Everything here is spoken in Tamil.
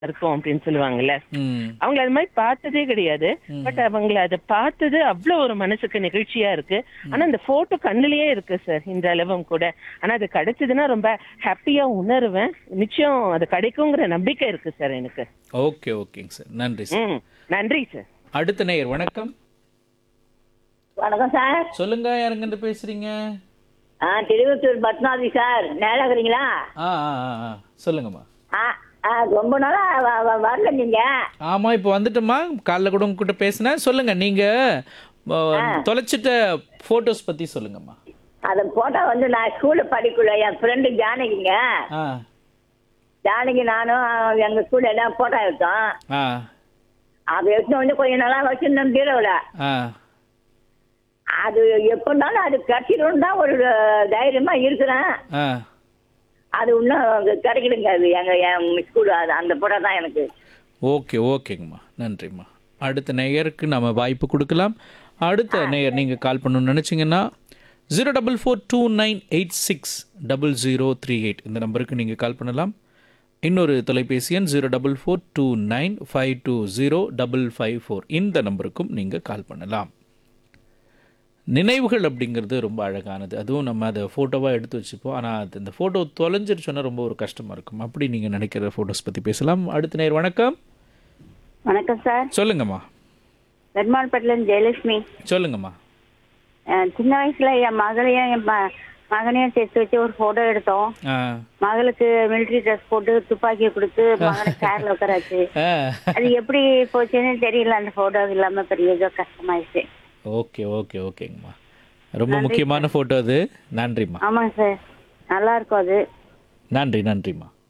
இருக்கும் அப்படின்னு சொல்லுவாங்கல்ல ம் அவங்க அது மாதிரி பார்த்ததே கிடையாது பட் அவங்கள அதை பார்த்தது அவ்வளவு ஒரு மனசுக்கு நெகிழ்ச்சியா இருக்கு ஆனா அந்த போட்டோ கண்ணுலயே இருக்கு சார் இந்த அளவும் கூட ஆனா அது கிடைச்சதுன்னா ரொம்ப ஹாப்பியா உணருவேன் நிச்சயம் அது கிடைக்குங்கிற நம்பிக்கை இருக்கு சார் எனக்கு ஓகே ஓகேங்க சார் நன்றி சார் ம் நன்றி சார் அடுத்த நேயர் வணக்கம் வணக்கம் சார் சொல்லுங்க யாருங்கிட்ட பேசுறீங்க ஆ திருவத்தூர் பத்மாவதி சார் நேரம் இருக்கிறீங்களா ஆ ஆ ஆ, ஆ சொல்லுங்கம்மா ஆ ஆ ரொம்ப நாளா வ- வ- வரல நீங்க ஆமா இப்போ வந்துட்டோமா காலைல கூட உங்ககிட்ட பேசினேன் சொல்லுங்க நீங்க அஹ், தொலைச்சிட்ட போட்டோஸ் பத்தி சொல்லுங்கம்மா அந்த போட்டோ வந்து நான் ஸ்கூல்ல படிக்கல என் ஃப்ரெண்டு ஜானகிங்க ஆ ஜானகி நானும் எங்க ஸ்கூல்ல எல்லாம் போட்டோ எடுத்தோம் ஆ அது எடுத்து வந்து கொஞ்ச நாளா வச்சிருந்தோம் பீரோவில் ஆ அது எப்படினாலும் அது கிடைச்சிடும் தான் ஒரு தைரியமா இருக்கிறேன் ஆ அது இன்னும் கிடைக்கலுங்க அது எங்க என் ஸ்கூல் அது அந்த போட்டோ தான் எனக்கு ஓகே ஓகேங்கம்மா நன்றிம்மா அடுத்த நேயருக்கு நம்ம வாய்ப்பு கொடுக்கலாம் அடுத்த நேயர் நீங்கள் கால் பண்ணணும்னு நினச்சிங்கன்னா zero double four two nine eight six double zero three eight இந்த நம்பருக்கு நீங்கள் கால் பண்ணலாம் இன்னொரு தொலைபேசி எண் zero double four two nine five two zero double five four இந்த நம்பருக்கும் நீங்கள் கால் பண்ணலாம் நினைவுகள் அப்படிங்கிறது ரொம்ப அழகானது அதுவும் நம்ம அதை ஃபோட்டோவாக எடுத்து வச்சுப்போம் ஆனால் அது இந்த ஃபோட்டோ தொலைஞ்சிருச்சோன்னா ரொம்ப ஒரு கஷ்டமாக இருக்கும் அப்படி நீங்கள் நினைக்கிற ஃபோட்டோஸ் பற்றி பேசலாம் அடுத்த நேர் வணக்கம் வணக்கம் சார் சொல்லுங்கம்மா பெருமாள்பேட்டிலேருந்து ஜெயலட்சுமி சொல்லுங்கம்மா அஹ் சின்ன வயசுல என் மகளையும் என் ம- மகனையும் சேர்த்து வச்சு ஒரு போட்டோ எடுத்தோம் ஆ மகளுக்கு மிலிட்டரி ட்ரெஸ் போட்டு துப்பாக்கியை கொடுத்து மகனை சேர்ல உட்காராச்சு ஆ அது எப்படி போச்சுன்னு தெரியல அந்த போட்டோ இல்லாம பெரிய ஏதோ கஷ்டமாயிடுச்சு ஓகே ஓகே ஓகேங்கம்மா ரொம்ப முக்கியமான ஃபோட்டோ அது நன்றிம்மா ஆமாங்க சார் நல்லா இருக்கும் அது நன்றி நன்றிம்மா